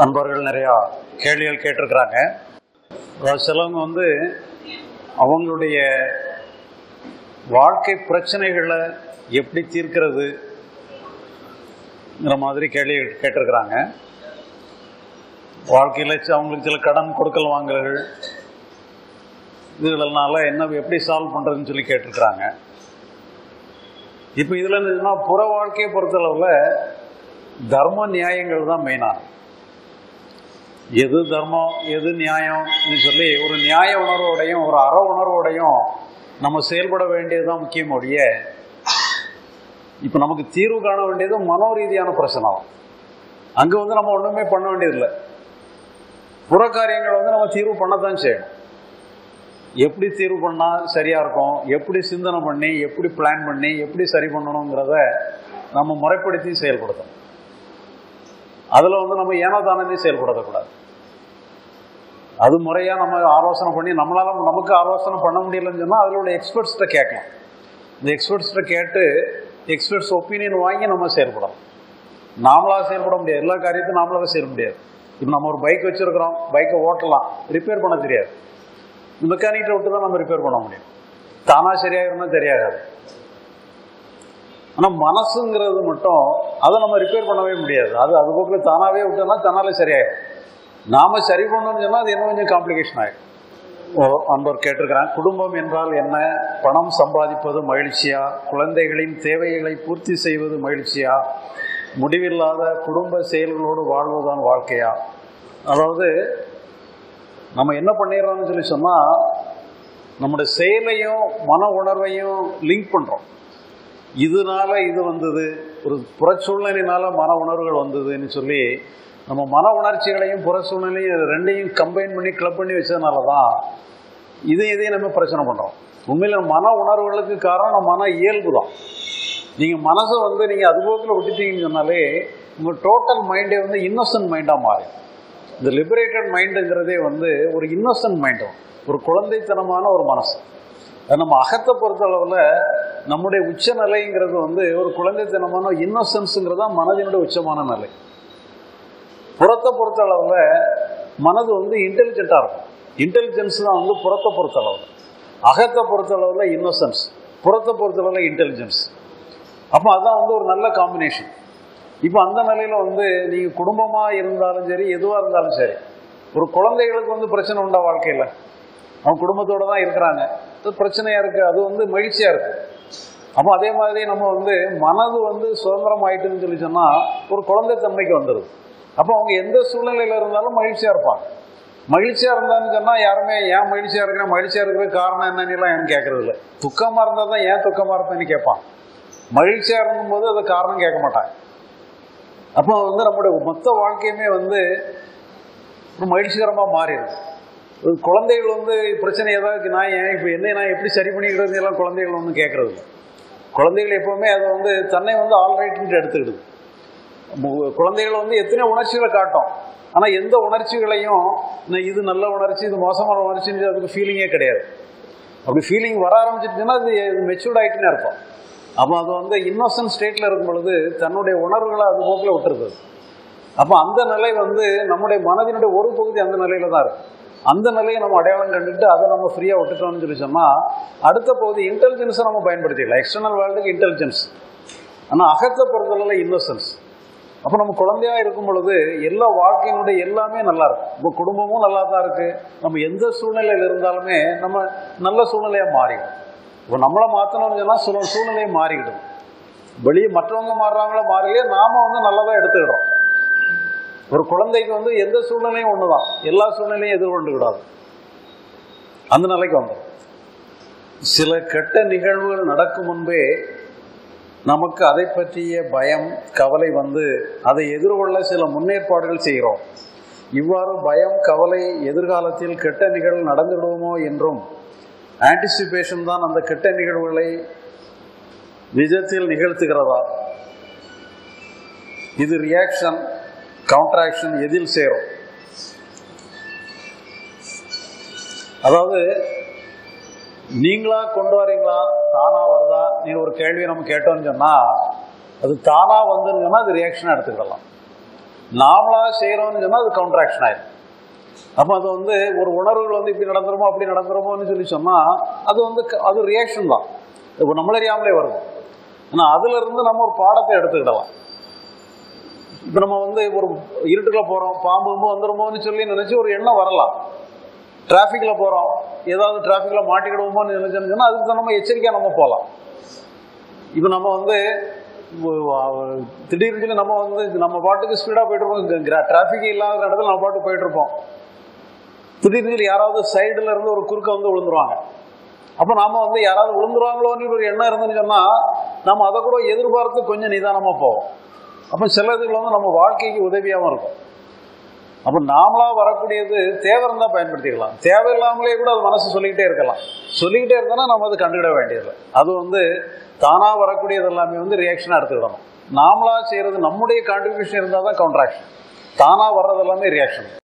அன்பர்கள் நிறையா கேள்விகள் கேட்டிருக்கிறாங்க அதாவது சிலவங்க வந்து அவங்களுடைய வாழ்க்கை பிரச்சனைகளை எப்படி தீர்க்கிறதுங்கிற மாதிரி கேள்வி கேட்டிருக்கிறாங்க வாழ்க்கையில் அவங்களுக்கு சில கடன் கொடுக்கல் வாங்கல்கள் இதுகளனால என்ன எப்படி சால்வ் பண்ணுறதுன்னு சொல்லி கேட்டிருக்கிறாங்க இப்போ இதில் என்னன்னா புற வாழ்க்கையை பொறுத்தளவில் தர்ம நியாயங்கள் தான் மெயினாக எது தர்மம் எது நியாயம்னு சொல்லி ஒரு நியாய உணர்வோடையும் ஒரு அற உணர்வோடையும் நம்ம செயல்பட வேண்டியதுதான் முக்கியம் ஒழிய இப்போ நமக்கு தீர்வு காண வேண்டியது மனோ ரீதியான பிரச்சனை தான் அங்கே வந்து நம்ம ஒன்றுமே பண்ண வேண்டியதில்லை புற காரியங்கள் வந்து நம்ம தீர்வு பண்ணத்தான் செய்யணும் எப்படி தீர்வு பண்ணால் சரியாக இருக்கும் எப்படி சிந்தனை பண்ணி எப்படி பிளான் பண்ணி எப்படி சரி பண்ணணுங்கிறத நம்ம முறைப்படுத்தி செயல்படுத்தணும் அதில் வந்து நம்ம ஏனோ தானே செயல்படுத்தக்கூடாது அது முறையாக நம்ம ஆலோசனை பண்ணி நம்மளால நமக்கு ஆலோசனை பண்ண முடியலன்னு சொன்னால் அதில் உள்ள எக்ஸ்பர்ட்ஸ்கிட்ட கேட்கலாம் இந்த எக்ஸ்பர்ட்ஸ்கிட்ட கேட்டு எக்ஸ்பர்ட்ஸ் ஒப்பீனியன் வாங்கி நம்ம செயல்படலாம் நாமளாக செயல்பட முடியாது எல்லா காரியத்தையும் நாமளாக செய்ய முடியாது இப்போ நம்ம ஒரு பைக் வச்சுருக்கிறோம் பைக்கை ஓட்டலாம் ரிப்பேர் பண்ண தெரியாது மெக்கானிக்கிட்ட விட்டு தான் நம்ம ரிப்பேர் பண்ண முடியும் தானாக சரியாயிருந்தா தெரியாது ஆனால் மனசுங்கிறது மட்டும் அதை நம்ம ரிப்பேர் பண்ணவே முடியாது அது அது போக்கில் தானாகவே விட்டோம்னா தன்னாலே சரியாயிடும் நாம சரி பண்ணணும்னு சொன்னால் அது இன்னும் கொஞ்சம் காம்ப்ளிகேஷன் ஆகிடும் ஓ அன்பர் கேட்டிருக்கிறான் குடும்பம் என்றால் என்ன பணம் சம்பாதிப்பது மகிழ்ச்சியா குழந்தைகளின் தேவைகளை பூர்த்தி செய்வது மகிழ்ச்சியா முடிவில்லாத குடும்ப செயல்களோடு வாழ்வதுதான் வாழ்க்கையா அதாவது நம்ம என்ன பண்ணிடுறோம்னு சொல்லி சொன்னால் நம்முடைய செயலையும் மன உணர்வையும் லிங்க் பண்ணுறோம் இதனால இது வந்தது ஒரு புறச்சூழ்நிலையினால மன உணர்வுகள் வந்ததுன்னு சொல்லி நம்ம மன உணர்ச்சிகளையும் புற சூழ்நிலையும் ரெண்டையும் கம்பைன் பண்ணி கிளப் பண்ணி வச்சதுனால தான் இதையும் இதையும் நம்ம பிரச்சனை பண்ணுறோம் உண்மையில் மன உணர்வுகளுக்கு காரணம் மன இயல்பு தான் நீங்கள் மனசை வந்து நீங்கள் அதுபோக்கில் விட்டுட்டீங்கன்னு சொன்னாலே உங்கள் டோட்டல் மைண்டே வந்து இன்னோசன்ட் மைண்டாக மாறி இந்த லிபரேட்டட் மைண்டுங்கிறதே வந்து ஒரு இன்னோசன்ட் மைண்டு ஒரு குழந்தைத்தனமான ஒரு மனசு அது நம்ம அகத்தை பொறுத்த அளவில் நம்முடைய உச்ச நிலைங்கிறது வந்து ஒரு குழந்தைத்தனமான இன்னோசன்ஸுங்கிறது தான் மனதினுடைய உச்சமான நிலை புறத்தை பொறுத்த அளவில் மனது வந்து இன்டெலிஜென்ட்டாக இருக்கும் இன்டெலிஜென்ஸ் தான் வந்து புறத்தை பொறுத்த அளவில் அகத்தை பொறுத்த அளவில் இன்னோசன்ஸ் புறத்தை பொறுத்த அளவில் இன்டெலிஜென்ஸ் அப்போ அதுதான் வந்து ஒரு நல்ல காம்பினேஷன் இப்போ அந்த நிலையில் வந்து நீங்கள் குடும்பமாக இருந்தாலும் சரி எதுவாக இருந்தாலும் சரி ஒரு குழந்தைகளுக்கு வந்து பிரச்சனை உண்டா வாழ்க்கையில் அவங்க குடும்பத்தோடு தான் இருக்கிறாங்க அது பிரச்சனையாக இருக்குது அது வந்து மகிழ்ச்சியாக இருக்குது அப்போ அதே மாதிரி நம்ம வந்து மனது வந்து சுதந்திரம் ஆயிட்டுன்னு சொல்லி சொன்னால் ஒரு குழந்தை தன்மைக்கு வந்துடுது அப்போ அவங்க எந்த சூழ்நிலையில் இருந்தாலும் மகிழ்ச்சியாக இருப்பாங்க மகிழ்ச்சியாக இருந்தான்னு சொன்னால் யாருமே ஏன் மகிழ்ச்சியாக இருக்கிறேன் மகிழ்ச்சியாக இருக்கிற காரணம் என்னன்னுலாம் எனக்கு கேட்கறது இல்லை துக்கமாக இருந்தால் தான் ஏன் துக்கமாக இருப்பேன்னு கேட்பான் மகிழ்ச்சியாக இருக்கும்போது அது காரணம் கேட்க மாட்டாங்க அப்போ வந்து நம்முடைய மொத்த வாழ்க்கையுமே வந்து ஒரு மகிழ்ச்சிகரமாக மாறிடுது ஒரு குழந்தைகள் வந்து பிரச்சனை ஏதாவது நான் ஏன் இப்போ என்ன நான் எப்படி சரி பண்ணிக்கிறது எல்லாம் குழந்தைகள் வந்து கேட்கறது இல்லை குழந்தைகள் எப்பவுமே அதை வந்து தன்னை வந்து ஆல்ரைட்ன்ட்டு எடுத்துக்கிடுது குழந்தைகள் வந்து எத்தனை உணர்ச்சிகளை காட்டும் ஆனால் எந்த உணர்ச்சிகளையும் இது நல்ல உணர்ச்சி இது மோசமான உணர்ச்சின்னு அதுக்கு ஃபீலிங்கே கிடையாது அப்படி ஃபீலிங் வர ஆரம்பிச்சிருச்சுன்னா அது மெச்சூர்ட் ஆகிட்டுன்னு அர்த்தம் அப்போ அது வந்து இன்னோசன்ட் ஸ்டேட்டில் இருக்கும் பொழுது தன்னுடைய உணர்வுகளை அது போக்கில் விட்டுருது அப்போ அந்த நிலை வந்து நம்முடைய மனதினுடைய ஒரு பகுதி அந்த நிலையில தான் இருக்கு அந்த நிலையை நம்ம அடையாளம் கண்டுட்டு அதை நம்ம ஃப்ரீயாக விட்டுட்டோம்னு சொல்லி சொன்னால் அடுத்த பகுதி இன்டெலிஜென்ஸை நம்ம பயன்படுத்திடலாம் எக்ஸ்டர்னல் வேர்ல்டுக்கு இன்டெலிஜென்ஸ் ஆனால் அகத்தை பொறுத்தளவில் இன்னோசன்ஸ் அப்போ நம்ம குழந்தையா இருக்கும் பொழுது எல்லா வாழ்க்கையினுடைய எல்லாமே நல்லா இருக்கும் இப்போ குடும்பமும் நல்லா தான் இருக்கு நம்ம எந்த சூழ்நிலையில் இருந்தாலுமே நம்ம நல்ல சூழ்நிலையா மாறிடும் இப்போ நம்மளை மாற்றணும்னு சொன்னால் சூழ் சூழ்நிலையை மாறிக்கிடும் வெளியே மற்றவங்க மாறுறாங்களோ மாறலையே நாம வந்து நல்லதாக எடுத்துக்கிடுறோம் ஒரு குழந்தைக்கு வந்து எந்த சூழ்நிலையும் ஒன்று தான் எல்லா சூழ்நிலையும் எதிர்கொண்டுக்கிடாது அந்த நிலைக்கு வந்துடும் சில கெட்ட நிகழ்வுகள் நடக்கும் முன்பே நமக்கு அதை பற்றிய பயம் கவலை வந்து அதை எதிர்கொள்ள சில முன்னேற்பாடுகள் செய்கிறோம் இவ்வாறு பயம் கவலை எதிர்காலத்தில் கெட்ட நிகழ்வு நடந்துவிடுவோமோ என்றும் ஆன்டிசிபேஷன் தான் அந்த கெட்ட நிகழ்வுகளை நிஜத்தில் நிகழ்த்துகிறதா இது ரியாக்ஷன் கவுண்டராக்ஷன் எதில் சேரும் அதாவது நீங்களா கொண்டு வரீங்களா தானா வருதா நீ ஒரு கேள்வி நம்ம கேட்டோம்னு சொன்னா அது தானா வந்துன்னு சொன்னா அது ரியாக்ஷன் எடுத்துக்கிடலாம் நாமளா செய்யறோம்னு சொன்னா அது கவுண்டராக்ஷன் ஆயிடும் அப்ப அது வந்து ஒரு உணர்வுகள் வந்து இப்படி நடந்துருமோ அப்படி நடந்துருமோன்னு சொல்லி சொன்னா அது வந்து க- அது ரியாக்ஷன் தான் இப்போ நம்மளறியாமலே வருது ஆனா அதுல இருந்து நம்ம ஒரு பாடத்தை எடுத்துக்கிடலாம் இப்ப நம்ம வந்து ஒரு இருட்டுக்குள்ள போறோம் பாம்பு கிம்பு வந்துருமோன்னு சொல்லி நினைச்சு ஒரு எண்ணம் வரலாம் டிராஃபிக்ல போறோம் ஏதாவது டிராஃபிக்ல மாட்டிக்கிடுவோமோன்னு நினைச்சோம்னு சொன்னா அதுக்கு நம்ம எச்சரிக்கையா நம்ம போகலாம் இப்போ நம்ம வந்து ஒ- ஒ- திடீர்னு சொல்லி நம்ம வந்து நம்ம பாட்டுக்கு ஸ்பீடா போயிட்டு இருப்போம் டிராஃபிக் இல்லாத இடத்துல நம்ம பாட்டு போயிட்டு இருப்போம் திடீர்னு சொல்லி யாராவது சைடுல இருந்து ஒரு குறுக்க வந்து விழுந்துருவாங்க அப்போ நாம வந்து யாராவது விழுந்துருவாங்களோன்னு ஒரு எண்ணம் இருந்துன்னு சொன்னா நம்ம அதை கூட எதிர்பார்த்து கொஞ்சம் நிதானமா போவோம் அப்போ சில இதுகள் வந்து நம்ம வாழ்க்கைக்கு உதவியாகவும் இருக்கும் அப்போ நாமளா வரக்கூடியது தேவை இருந்தால் பயன்படுத்திக்கலாம் தேவையில்லாமலே கூட அது மனசு சொல்லிக்கிட்டே இருக்கலாம் சொல்லிக்கிட்டே இருந்தோம்னா நம்ம அது கண்டுக்கிட வேண்டியதில்லை அது வந்து தானா வரக்கூடியது எல்லாமே வந்து ரியாக்ஷனாக எடுத்துக்கிடணும் நாமளா செய்யறது நம்முடைய கான்ட்ரிபியூஷன் இருந்தால் தான் கவுண்டராக்ஷன் தானா வர்றது எல்லாமே ரியாக்ஷன்